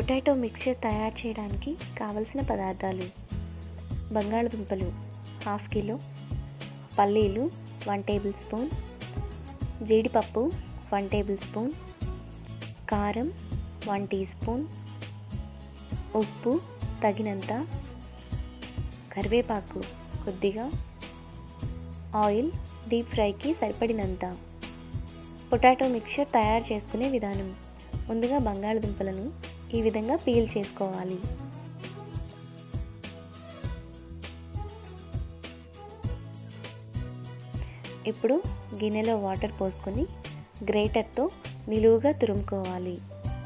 potato mixture తయారు చేయడానికి కావలసిన పదార్థాలు బంగాళదుంపలు హాఫ్ కిలో పల్లీలు వన్ టేబుల్ స్పూన్ జీడిపప్పు వన్ టేబుల్ స్పూన్ కారం వన్ టీ స్పూన్ ఉప్పు తగినంత కరివేపాకు కొద్దిగా ఆయిల్ డీప్ ఫ్రైకి సరిపడినంత పొటాటో మిక్చర్ తయారు చేసుకునే విధానం ముందుగా బంగాళదుంపలను ఈ విధంగా పీల్ చేసుకోవాలి ఇప్పుడు గిన్నెలో వాటర్ పోసుకొని గ్రేటర్తో నిలువుగా తురుముకోవాలి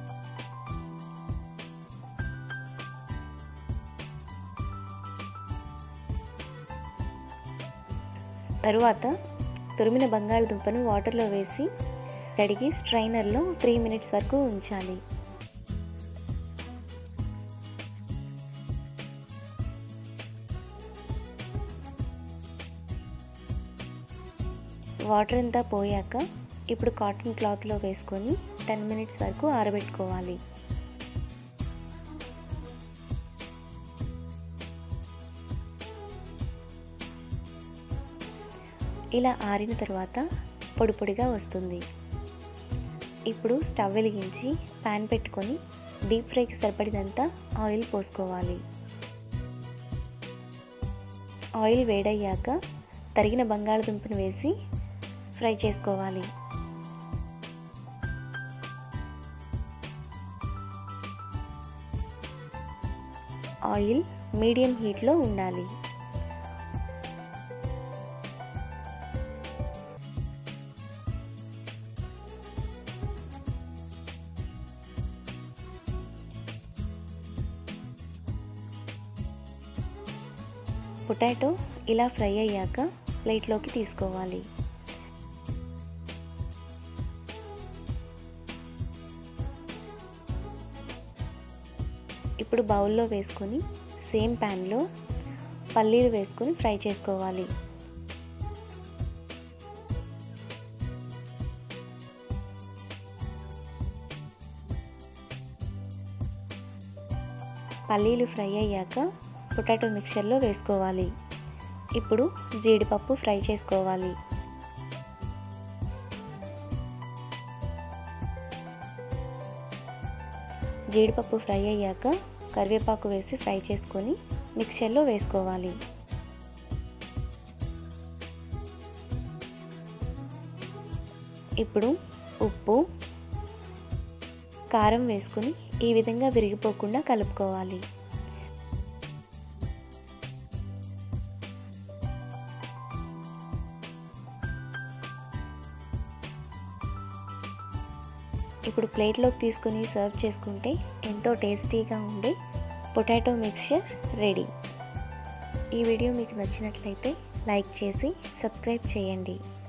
తరువాత తురిమిన బంగాళదుంపను వాటర్లో వేసి కడిగి స్ట్రైనర్లో త్రీ మినిట్స్ వరకు ఉంచాలి వాటర్ అంతా పోయాక ఇప్పుడు కాటన్ క్లాత్లో వేసుకొని టెన్ మినిట్స్ వరకు ఆరబెట్టుకోవాలి ఇలా ఆరిన తర్వాత పొడి పొడిగా వస్తుంది ఇప్పుడు స్టవ్ వెలిగించి ప్యాన్ పెట్టుకొని డీప్ ఫ్రైకి సరిపడినంత ఆయిల్ పోసుకోవాలి ఆయిల్ వేడయ్యాక తరిగిన బంగాళదుంపను వేసి ఫ్రై చేసుకోవాలి ఆయిల్ మీడియం హీట్లో ఉండాలి పొటాటో ఇలా ఫ్రై అయ్యాక ప్లేట్లోకి తీసుకోవాలి ఇప్పుడు బౌల్లో వేసుకొని సేమ్ ప్యాన్లో పల్లీలు వేసుకొని ఫ్రై చేసుకోవాలి పల్లీలు ఫ్రై అయ్యాక పొటాటో మిక్చర్లో వేసుకోవాలి ఇప్పుడు జీడిపప్పు ఫ్రై చేసుకోవాలి జీడిపప్పు ఫ్రై అయ్యాక కరివేపాకు వేసి ఫ్రై చేసుకొని మిక్చర్లో వేసుకోవాలి ఇప్పుడు ఉప్పు కారం వేసుకుని ఈ విధంగా విరిగిపోకుండా కలుపుకోవాలి ఇప్పుడు ప్లేట్లోకి తీసుకొని సర్వ్ చేసుకుంటే ఎంతో టేస్టీగా ఉండే పొటాటో మిక్చర్ రెడీ ఈ వీడియో మీకు నచ్చినట్లయితే లైక్ చేసి సబ్స్క్రైబ్ చేయండి